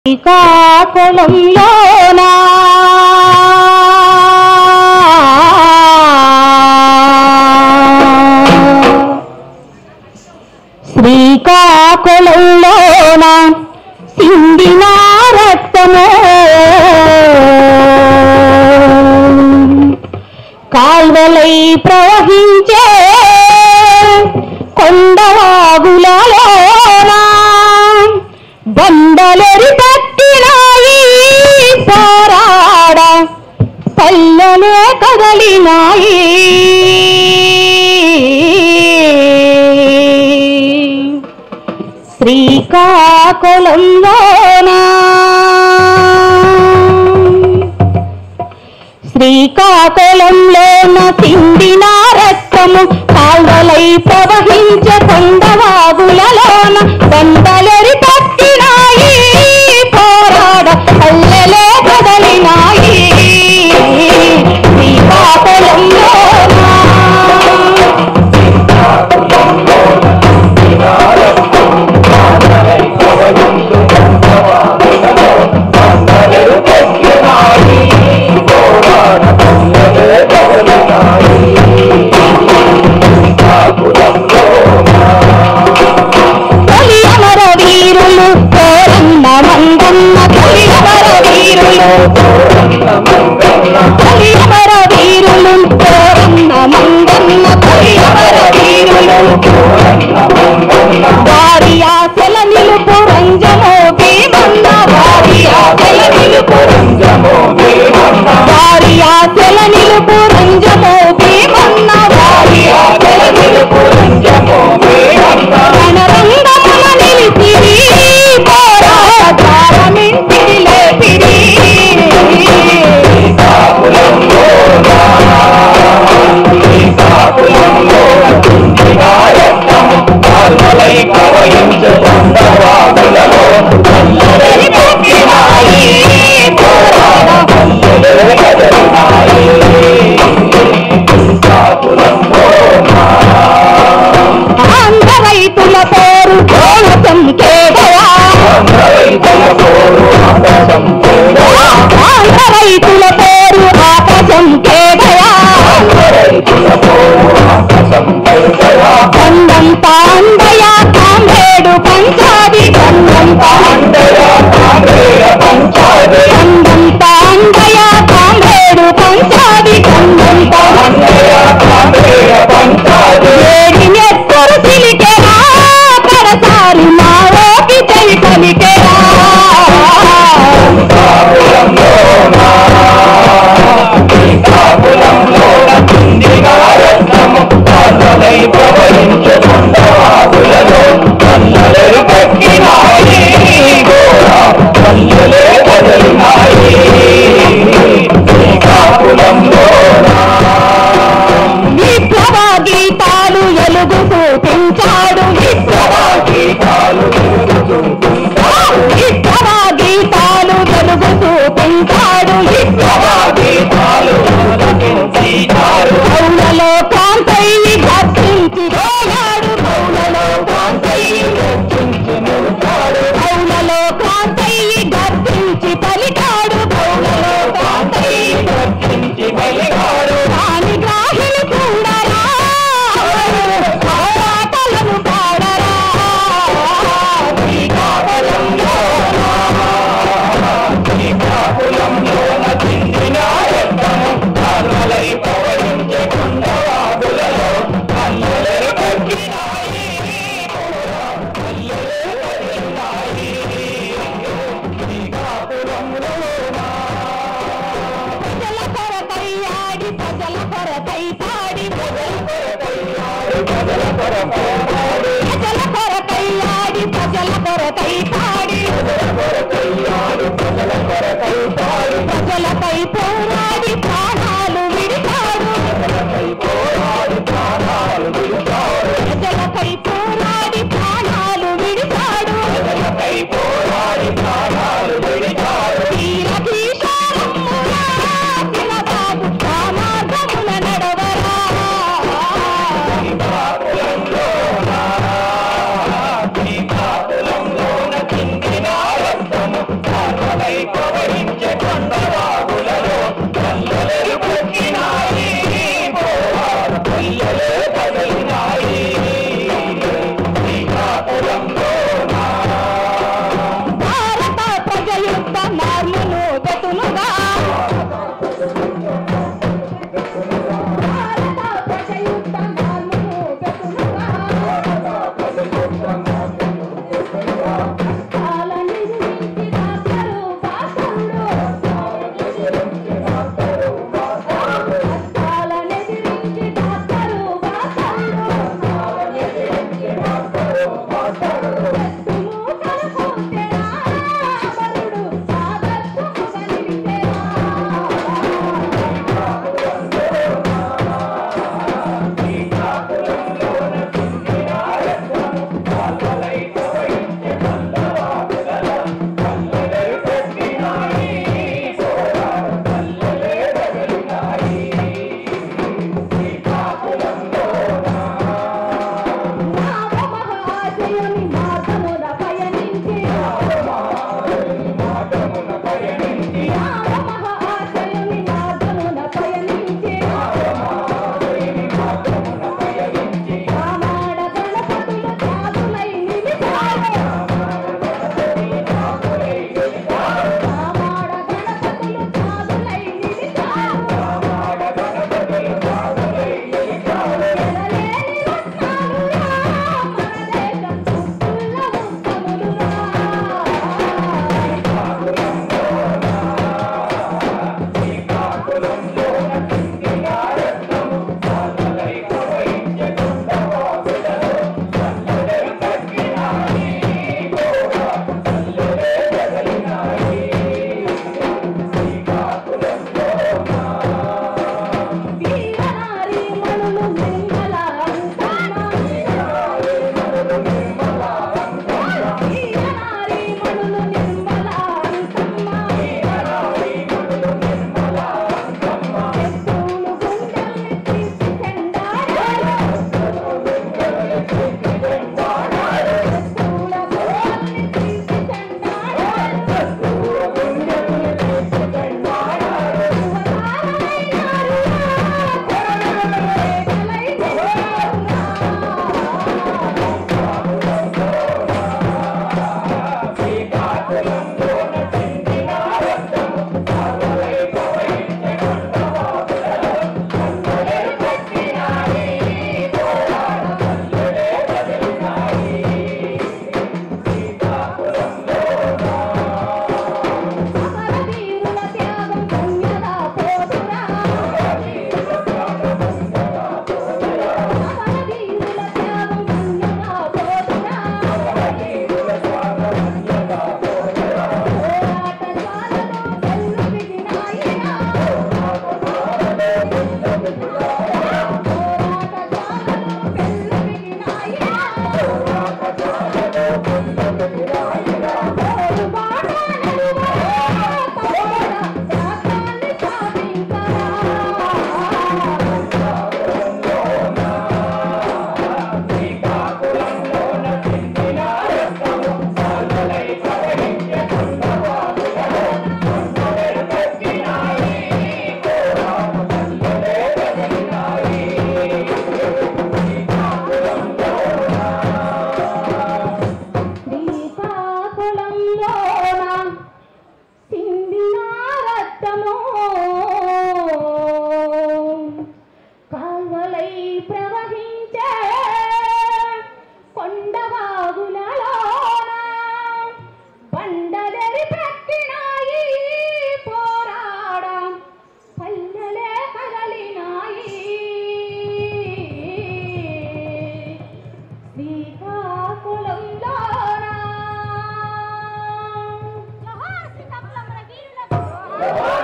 శ్రీకాకుళంలోనా శ్రీకాకుళంలోన సిండిన రక్తము కాల్వలై ప్రవహించే కొండవాగులలోనా బండలెరి పట్టినాయి పోరాడ పల్లెలే కదలినాయి శ్రీకాకుళంలోనా శ్రీకాకుళంలోన పిండిన రక్తము కాల్వలై ప్రవహించే కొండవాగులలోన బండలెరి పట్టినాయి పోరాడ పల్లెలే కదలినాయి శ్రీకాకుళంలోన తొలి అమర వీరులు కోరన్న మంగన్న తొలి అమర వీరులు తొలి అమర వీరులు కోరన్న మంగన్న తొలి అమర వీరులు వారి ఆశల నిలుపు రంజమో భీమన్న వారి ఆశల నిలుపు వారి ఆశల నిలుపు రంజమో భీమన్న వారి ఆశల నిలుపు రణరంగమున నిలిచిరి పోరాటారమింటిరి లేపిరి ఆంధ్ర రైతుల పేరు కోనసం కేడయా ఆంధ్ర రైతుల పేరు ఆకాశం కేడయా గంధం తాండయ కాంబేడు పంచాది గంధం తాండయ గంధం తాండయ కాంబేడు పంచాది గంధం ఏడి నెత్తరు సిలికెరా కడసారి మా ఓపి చెవి పలికెరా విప్లవ గీతాలు ఎలుగు చూపించాడు విప్లవ గీతాలు విప్లవ గీతాలు వెలుగు చూపించాడు విప్లవ కౌలలో కాంతయ్యి గర్జించి రోయాడు కౌలలో కాంతయ్యి కౌలలో కాంతయ్యి గర్జించి పలికాడు కౌలలో కాంతయ్యి కాని గ్రాహిని చూడరా పాటలను పాడరా ప్రజల కొరకై ఆడి ప్రజల కొరకై పాడి ప్రజల కొరకై ఆడి ప్రజల కొరకై పాడి